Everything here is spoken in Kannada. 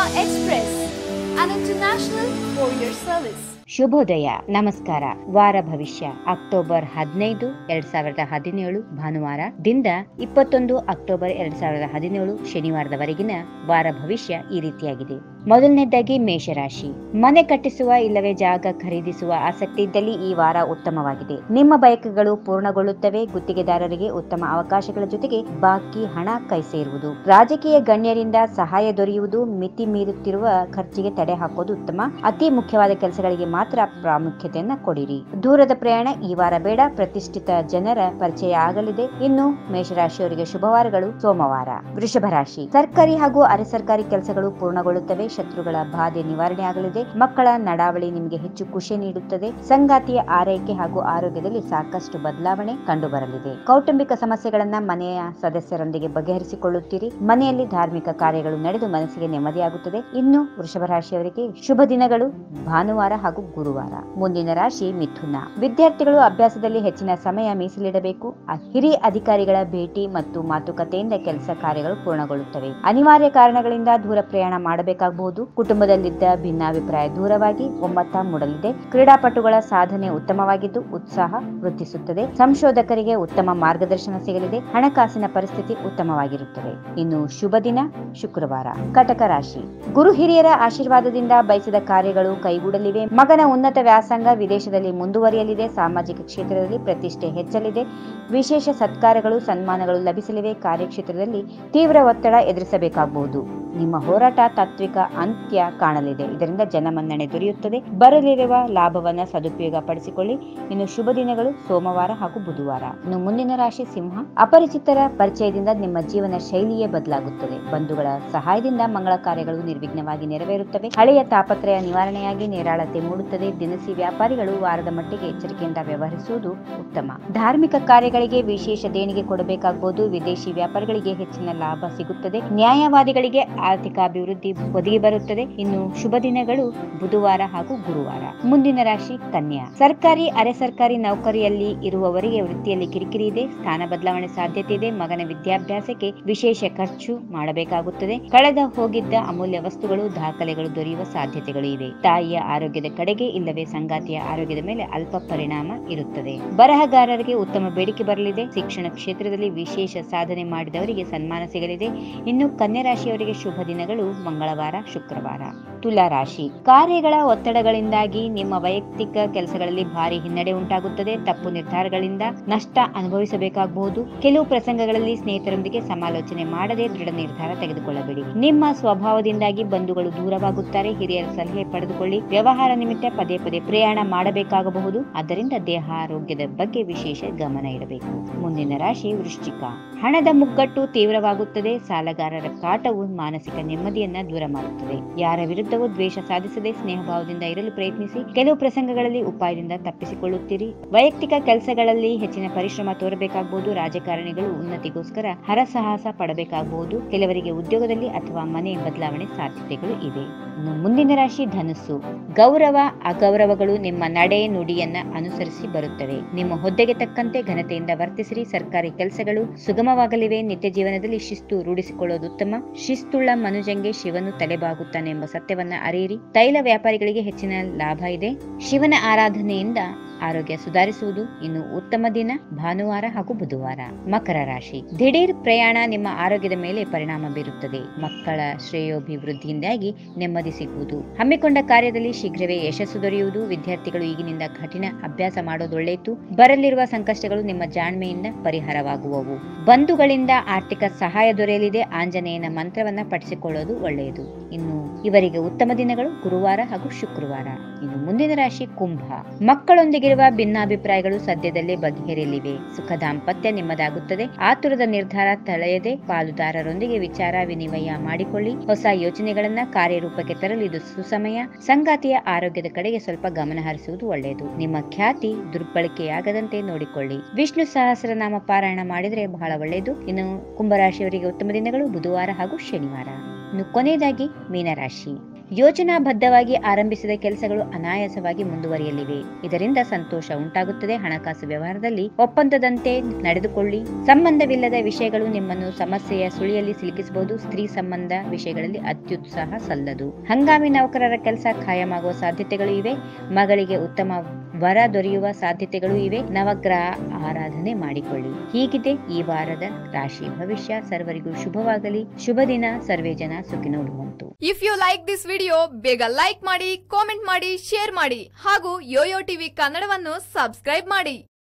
Express, an international courier service. ಶುಭೋದಯ ನಮಸ್ಕಾರ ವಾರ ಭವಿಷ್ಯ ಅಕ್ಟೋಬರ್ ಹದಿನೈದು ಎರಡ್ ಸಾವಿರದ ಹದಿನೇಳು ಭಾನುವಾರ ದಿಂದ ಇಪ್ಪತ್ತೊಂದು ಅಕ್ಟೋಬರ್ ಎರಡ್ ಸಾವಿರದ ಹದಿನೇಳು ಶನಿವಾರದವರೆಗಿನ ವಾರ ಭವಿಷ್ಯ ಈ ರೀತಿಯಾಗಿದೆ ಮೊದಲನೇದಾಗಿ ಮೇಷರಾಶಿ ಮನೆ ಕಟ್ಟಿಸುವ ಇಲ್ಲವೇ ಜಾಗ ಖರೀದಿಸುವ ಆಸಕ್ತಿ ಇದ್ದಲ್ಲಿ ಈ ವಾರ ಉತ್ತಮವಾಗಿದೆ ನಿಮ್ಮ ಬಯಕೆಗಳು ಪೂರ್ಣಗೊಳ್ಳುತ್ತವೆ ಗುತ್ತಿಗೆದಾರರಿಗೆ ಉತ್ತಮ ಅವಕಾಶಗಳ ಜೊತೆಗೆ ಬಾಕಿ ಹಣ ಕೈ ಸೇರುವುದು ರಾಜಕೀಯ ಗಣ್ಯರಿಂದ ಸಹಾಯ ದೊರೆಯುವುದು ಮಿತಿ ಮೀರುತ್ತಿರುವ ಖರ್ಚಿಗೆ ತಡೆ ಹಾಕೋದು ಉತ್ತಮ ಅತಿ ಮುಖ್ಯವಾದ ಕೆಲಸಗಳಿಗೆ ಮಾತ್ರ ಪ್ರಾಮುಖ್ಯತೆಯನ್ನ ಕೊಡಿರಿ ದೂರದ ಪ್ರಯಾಣ ಈ ವಾರ ಬೇಡ ಪ್ರತಿಷ್ಠಿತ ಜನರ ಪರಿಚಯ ಆಗಲಿದೆ ಇನ್ನು ಮೇಷರಾಶಿಯವರಿಗೆ ಶುಭವಾರಗಳು ಸೋಮವಾರ ವೃಷಭ ರಾಶಿ ಸರ್ಕಾರಿ ಹಾಗೂ ಅರೆ ಸರ್ಕಾರಿ ಕೆಲಸಗಳು ಪೂರ್ಣಗೊಳ್ಳುತ್ತವೆ ಶತ್ರುಗಳ ಬಾಧೆ ನಿವಾರಣೆ ಆಗಲಿದೆ ಮಕ್ಕಳ ನಡಾವಳಿ ನಿಮಗೆ ಹೆಚ್ಚು ಖುಷಿ ನೀಡುತ್ತದೆ ಸಂಗಾತಿಯ ಆರೈಕೆ ಹಾಗೂ ಆರೋಗ್ಯದಲ್ಲಿ ಸಾಕಷ್ಟು ಬದಲಾವಣೆ ಕಂಡುಬರಲಿದೆ ಕೌಟುಂಬಿಕ ಸಮಸ್ಯೆಗಳನ್ನ ಮನೆಯ ಸದಸ್ಯರೊಂದಿಗೆ ಬಗೆಹರಿಸಿಕೊಳ್ಳುತ್ತೀರಿ ಮನೆಯಲ್ಲಿ ಧಾರ್ಮಿಕ ಕಾರ್ಯಗಳು ನಡೆದು ಮನಸ್ಸಿಗೆ ನೆಮ್ಮದಿಯಾಗುತ್ತದೆ ಇನ್ನು ವೃಷಭ ರಾಶಿಯವರಿಗೆ ಶುಭ ದಿನಗಳು ಭಾನುವಾರ ಹಾಗೂ ಗುರುವಾರ ಮುಂದಿನ ರಾಶಿ ಮಿಥುನ ವಿದ್ಯಾರ್ಥಿಗಳು ಅಭ್ಯಾಸದಲ್ಲಿ ಹೆಚ್ಚಿನ ಸಮಯ ಮೀಸಲಿಡಬೇಕು ಅ- ಹಿರಿಯ ಅಧಿಕಾರಿಗಳ ಭೇಟಿ ಮತ್ತು ಮಾತುಕತೆಯಿಂದ ಕೆಲಸ ಕಾರ್ಯಗಳು ಪೂರ್ಣಗೊಳ್ಳುತ್ತವೆ ಅನಿವಾರ್ಯ ಕಾರಣಗಳಿಂದ ದೂರ ಪ್ರಯಾಣ ಮಾಡಬೇಕಾಗಬಹುದು ಕುಟುಂಬದಲ್ಲಿದ್ದ ಭಿನ್ನಾಭಿಪ್ರಾಯ ದೂರವಾಗಿ ಒಮ್ಮತ ಮೂಡಲಿದೆ ಕ್ರೀಡಾಪಟುಗಳ ಸಾಧನೆ ಉತ್ತಮವಾಗಿದ್ದು ಉತ್ಸಾಹ ವೃದ್ಧಿಸುತ್ತದೆ ಸಂಶೋಧಕರಿಗೆ ಉತ್ತಮ ಮಾರ್ಗದರ್ಶನ ಸಿಗಲಿದೆ ಹಣಕಾಸಿನ ಪರಿಸ್ಥಿತಿ ಉತ್ತಮವಾಗಿರುತ್ತದೆ ಇನ್ನು ಶುಭ ದಿನ ಶುಕ್ರವಾರ ಕಟಕ ರಾಶಿ ಗುರು ಹಿರಿಯರ ಆಶೀರ್ವಾದದಿಂದ ಬಯಸಿದ ಕಾರ್ಯಗಳು ಕೈಗೂಡಲಿವೆ ಮಗನ ಉನ್ನತ ವ್ಯಾಸಂಗ ವಿದೇಶದಲ್ಲಿ ಮುಂದುವರಿಯಲಿದೆ ಸಾಮಾಜಿಕ ಕ್ಷೇತ್ರದಲ್ಲಿ ಪ್ರತಿಷ್ಠೆ ಹೆಚ್ಚಲಿದೆ ವಿಶೇಷ ಸತ್ಕಾರಗಳು ಸನ್ಮಾನಗಳು ಲಭಿಸಲಿವೆ ಕಾರ್ಯಕ್ಷೇತ್ರದಲ್ಲಿ ತೀವ್ರ ಒತ್ತಡ ಎದುರಿಸಬೇಕಾಗಬಹುದು ನಿಮ್ಮ ಹೋರಾಟ ತಾತ್ವಿಕ ಅಂತ್ಯ ಕಾಣಲಿದೆ ಇದರಿಂದ ಜನಮನ್ನಣೆ ದೊರೆಯುತ್ತದೆ ಬರಲಿರುವ ಲಾಭವನ್ನ ಸದುಪಯೋಗ ಪಡಿಸಿಕೊಳ್ಳಿ ಇನ್ನು ಶುಭ ದಿನಗಳು ಸೋಮವಾರ ಹಾಗೂ ಬುಧವಾರ ಇನ್ನು ಮುಂದಿನ ರಾಶಿ ಸಿಂಹ ಅಪರಿಚಿತರ ಪರಿಚಯದಿಂದ ನಿಮ್ಮ ಜೀವನ ಶೈಲಿಯೇ ಬದಲಾಗುತ್ತದೆ ಬಂಧುಗಳ ಸಹಾಯದಿಂದ ಮಂಗಳ ಕಾರ್ಯಗಳು ನಿರ್ವಿಘ್ನವಾಗಿ ನೆರವೇರುತ್ತವೆ ಹಳೆಯ ತಾಪತ್ರಯ ನಿವಾರಣೆಯಾಗಿ ನೇರಾಳತೆ ಮೂಡುತ್ತದೆ ದಿನಸಿ ವ್ಯಾಪಾರಿಗಳು ವಾರದ ಮಟ್ಟಿಗೆ ಎಚ್ಚರಿಕೆಯಿಂದ ವ್ಯವಹರಿಸುವುದು ಉತ್ತಮ ಧಾರ್ಮಿಕ ಕಾರ್ಯಗಳಿಗೆ ವಿಶೇಷ ದೇಣಿಗೆ ಕೊಡಬೇಕಾಗಬಹುದು ವಿದೇಶಿ ವ್ಯಾಪಾರಿಗಳಿಗೆ ಹೆಚ್ಚಿನ ಲಾಭ ಸಿಗುತ್ತದೆ ನ್ಯಾಯವಾದಿಗಳಿಗೆ ಆರ್ಥಿಕ ಅಭಿವೃದ್ಧಿ ಒದಗಿ ಬರುತ್ತದೆ ಇನ್ನು ಶುಭ ದಿನಗಳು ಬುಧವಾರ ಹಾಗೂ ಗುರುವಾರ ಮುಂದಿನ ರಾಶಿ ಕನ್ಯಾ ಸರ್ಕಾರಿ ಅರೆ ಸರ್ಕಾರಿ ನೌಕರಿಯಲ್ಲಿ ಇರುವವರಿಗೆ ವೃತ್ತಿಯಲ್ಲಿ ಕಿರಿಕಿರಿ ಇದೆ ಸ್ಥಾನ ಬದಲಾವಣೆ ಸಾಧ್ಯತೆ ಇದೆ ಮಗನ ವಿದ್ಯಾಭ್ಯಾಸಕ್ಕೆ ವಿಶೇಷ ಖರ್ಚು ಮಾಡಬೇಕಾಗುತ್ತದೆ ಕಳೆದ ಹೋಗಿದ್ದ ಅಮೂಲ್ಯ ವಸ್ತುಗಳು ದಾಖಲೆಗಳು ದೊರೆಯುವ ಸಾಧ್ಯತೆಗಳು ಇವೆ ತಾಯಿಯ ಆರೋಗ್ಯದ ಕಡೆಗೆ ಇಲ್ಲವೇ ಸಂಗಾತಿಯ ಆರೋಗ್ಯದ ಮೇಲೆ ಅಲ್ಪ ಪರಿಣಾಮ ಇರುತ್ತದೆ ಬರಹಗಾರರಿಗೆ ಉತ್ತಮ ಬೇಡಿಕೆ ಬರಲಿದೆ ಶಿಕ್ಷಣ ಕ್ಷೇತ್ರದಲ್ಲಿ ವಿಶೇಷ ಸಾಧನೆ ಮಾಡಿದವರಿಗೆ ಸನ್ಮಾನ ಸಿಗಲಿದೆ ಇನ್ನು ಕನ್ಯಾ ರಾಶಿಯವರಿಗೆ ಶುಭ ದಿನಗಳು ಮಂಗಳವಾರ ಶುಕ್ರವಾರ ತುಲಾ ರಾಶಿ ಕಾರ್ಯಗಳ ಒತ್ತಡಗಳಿಂದಾಗಿ ನಿಮ್ಮ ವೈಯಕ್ತಿಕ ಕೆಲಸಗಳಲ್ಲಿ ಭಾರಿ ಹಿನ್ನಡೆ ಉಂಟಾಗುತ್ತದೆ ತಪ್ಪು ನಿರ್ಧಾರಗಳಿಂದ ನಷ್ಟ ಅನುಭವಿಸಬೇಕಾಗಬಹುದು ಕೆಲವು ಪ್ರಸಂಗಗಳಲ್ಲಿ ಸ್ನೇಹಿತರೊಂದಿಗೆ ಸಮಾಲೋಚನೆ ಮಾಡದೆ ದೃಢ ನಿರ್ಧಾರ ತೆಗೆದುಕೊಳ್ಳಬೇಡಿ ನಿಮ್ಮ ಸ್ವಭಾವದಿಂದಾಗಿ ಬಂಧುಗಳು ದೂರವಾಗುತ್ತಾರೆ ಹಿರಿಯರ ಸಲಹೆ ಪಡೆದುಕೊಳ್ಳಿ ವ್ಯವಹಾರ ನಿಮಿತ್ತ ಪದೇ ಪದೇ ಪ್ರಯಾಣ ಮಾಡಬೇಕಾಗಬಹುದು ಆದ್ದರಿಂದ ದೇಹ ಆರೋಗ್ಯದ ಬಗ್ಗೆ ವಿಶೇಷ ಗಮನ ಇಡಬೇಕು ಮುಂದಿನ ರಾಶಿ ವೃಶ್ಚಿಕ ಹಣದ ಮುಗ್ಗಟ್ಟು ತೀವ್ರವಾಗುತ್ತದೆ ಸಾಲಗಾರರ ಕಾಟವು ಮಾನಸಿಕ ನೆಮ್ಮದಿಯನ್ನ ದೂರ ಮಾಡುತ್ತದೆ ಯಾರ ವಿರುದ್ಧವೂ ದ್ವೇಷ ಸಾಧಿಸದೆ ಸ್ನೇಹಭಾವದಿಂದ ಇರಲು ಪ್ರಯತ್ನಿಸಿ ಕೆಲವು ಪ್ರಸಂಗಗಳಲ್ಲಿ ಉಪಾಯದಿಂದ ತಪ್ಪಿಸಿಕೊಳ್ಳುತ್ತೀರಿ ವೈಯಕ್ತಿಕ ಕೆಲಸಗಳಲ್ಲಿ ಹೆಚ್ಚಿನ ಪರಿಶ್ರಮ ತೋರಬೇಕಾಗಬಹುದು ರಾಜಕಾರಣಿಗಳು ಉನ್ನತಿಗೋಸ್ಕರ ಹರಸಾಹಸ ಪಡಬೇಕಾಗಬಹುದು ಕೆಲವರಿಗೆ ಉದ್ಯೋಗದಲ್ಲಿ ಅಥವಾ ಮನೆ ಬದಲಾವಣೆ ಸಾಧ್ಯತೆಗಳು ಇವೆ ಇನ್ನು ಮುಂದಿನ ರಾಶಿ ಧನುಸ್ಸು ಗೌರವ ಅಗೌರವಗಳು ನಿಮ್ಮ ನಡೆ ನುಡಿಯನ್ನ ಅನುಸರಿಸಿ ಬರುತ್ತವೆ ನಿಮ್ಮ ಹುದ್ದೆಗೆ ತಕ್ಕಂತೆ ಘನತೆಯಿಂದ ವರ್ತಿಸಿರಿ ಸರ್ಕಾರಿ ಕೆಲಸಗಳು ಸುಗಮವಾಗಲಿವೆ ನಿತ್ಯ ಜೀವನದಲ್ಲಿ ಶಿಸ್ತು ರೂಢಿಸಿಕೊಳ್ಳುವುದು ಉತ್ತಮ ಶಿಸ್ತುಳ್ಳ ಮನುಜಂಗೆ ಶಿವನು ತಲೆಬಾಗುತ್ತಾನೆ ಎಂಬ ಸತ್ಯವನ್ನ ಅರಿಯಿರಿ ತೈಲ ವ್ಯಾಪಾರಿಗಳಿಗೆ ಹೆಚ್ಚಿನ ಲಾಭ ಇದೆ ಶಿವನ ಆರಾಧನೆಯಿಂದ ಆರೋಗ್ಯ ಸುಧಾರಿಸುವುದು ಇನ್ನು ಉತ್ತಮ ದಿನ ಭಾನುವಾರ ಹಾಗೂ ಬುಧವಾರ ಮಕರ ರಾಶಿ ದಿಢೀರ್ ಪ್ರಯಾಣ ನಿಮ್ಮ ಆರೋಗ್ಯದ ಮೇಲೆ ಪರಿಣಾಮ ಬೀರುತ್ತದೆ ಮಕ್ಕಳ ಶ್ರೇಯೋಭಿವೃದ್ಧಿಯಿಂದಾಗಿ ನೆಮ್ಮದಿ ಸಿಗುವುದು ಹಮ್ಮಿಕೊಂಡ ಕಾರ್ಯದಲ್ಲಿ ಶೀಘ್ರವೇ ಯಶಸ್ಸು ದೊರೆಯುವುದು ವಿದ್ಯಾರ್ಥಿಗಳು ಈಗಿನಿಂದ ಕಠಿಣ ಅಭ್ಯಾಸ ಮಾಡೋದು ಒಳ್ಳೆಯಿತು ಬರಲಿರುವ ಸಂಕಷ್ಟಗಳು ನಿಮ್ಮ ಜಾಣ್ಮೆಯಿಂದ ಪರಿಹಾರವಾಗುವವು ಬಂಧುಗಳಿಂದ ಆರ್ಥಿಕ ಸಹಾಯ ದೊರೆಯಲಿದೆ ಆಂಜನೇಯನ ಮಂತ್ರವನ್ನ ಪಠಿಸಿಕೊಳ್ಳೋದು ಒಳ್ಳೆಯದು ಇನ್ನು ಇವರಿಗೆ ಉತ್ತಮ ದಿನಗಳು ಗುರುವಾರ ಹಾಗೂ ಶುಕ್ರವಾರ ಇನ್ನು ಮುಂದಿನ ರಾಶಿ ಕುಂಭ ಮಕ್ಕಳೊಂದಿಗಿರುವ ಭಿನ್ನಾಭಿಪ್ರಾಯಗಳು ಸದ್ಯದಲ್ಲೇ ಬಗೆಹರಿಯಲಿವೆ ಸುಖ ದಾಂಪತ್ಯ ನಿಮ್ಮದಾಗುತ್ತದೆ ಆತುರದ ನಿರ್ಧಾರ ತಳೆಯದೆ ಪಾಲುದಾರರೊಂದಿಗೆ ವಿಚಾರ ವಿನಿಮಯ ಮಾಡಿಕೊಳ್ಳಿ ಹೊಸ ಯೋಚನೆಗಳನ್ನ ಕಾರ್ಯರೂಪಕ್ಕೆ ತರಲು ಇದು ಸುಸಮಯ ಸಂಗಾತಿಯ ಆರೋಗ್ಯದ ಕಡೆಗೆ ಸ್ವಲ್ಪ ಗಮನ ಹರಿಸುವುದು ಒಳ್ಳೆಯದು ನಿಮ್ಮ ಖ್ಯಾತಿ ದುರ್ಬಳಕೆಯಾಗದಂತೆ ನೋಡಿಕೊಳ್ಳಿ ವಿಷ್ಣು ಸಹಸ್ರನಾಮ ಪಾರಾಯಣ ಮಾಡಿದರೆ ಬಹಳ ಒಳ್ಳೆಯದು ಇನ್ನು ಕುಂಭರಾಶಿಯವರಿಗೆ ಉತ್ತಮ ದಿನಗಳು ಬುಧವಾರ ಹಾಗೂ ಶನಿವಾರ ಇನ್ನು ಕೊನೆಯದಾಗಿ ಮೀನರಾಶಿ ಯೋಜನಾಬದ್ಧವಾಗಿ ಆರಂಭಿಸಿದ ಕೆಲಸಗಳು ಅನಾಯಾಸವಾಗಿ ಮುಂದುವರಿಯಲಿವೆ ಇದರಿಂದ ಸಂತೋಷ ಉಂಟಾಗುತ್ತದೆ ಹಣಕಾಸು ವ್ಯವಹಾರದಲ್ಲಿ ಒಪ್ಪಂದದಂತೆ ನಡೆದುಕೊಳ್ಳಿ ಸಂಬಂಧವಿಲ್ಲದ ವಿಷಯಗಳು ನಿಮ್ಮನ್ನು ಸಮಸ್ಯೆಯ ಸುಳಿಯಲ್ಲಿ ಸಿಲುಕಿಸಬಹುದು ಸ್ತ್ರೀ ಸಂಬಂಧ ವಿಷಯಗಳಲ್ಲಿ ಅತ್ಯುತ್ಸಾಹ ಸಲ್ಲದು ಹಂಗಾಮಿ ನೌಕರರ ಕೆಲಸ ಖಾಯಮಾಗುವ ಸಾಧ್ಯತೆಗಳು ಇವೆ ಮಗಳಿಗೆ ಉತ್ತಮ ವರ ದೊರೆಯುವ ಸಾಧ್ಯತೆಗಳು ಇವೆ ನವಗ್ರಹ ಆರಾಧನೆ ಮಾಡಿಕೊಳ್ಳಿ ಹೀಗಿದೆ ಈ ವಾರದ ರಾಶಿ ಭವಿಷ್ಯ ಸರ್ವರಿಗೂ ಶುಭವಾಗಲಿ ಶುಭ ದಿನ ಸರ್ವೇ ಜನ ಸುಖಿನೋ ಭವಂತು if you like this video ಬೇಗ ಲೈಕ್ ಮಾಡಿ ಕಾಮೆಂಟ್ ಮಾಡಿ ಶೇರ್ ಮಾಡಿ ಹಾಗೂ ಯೋಯೋ ಟಿವಿ ಕನ್ನಡವನ್ನು ಸಬ್ಸ್ಕ್ರೈಬ್ ಮಾಡಿ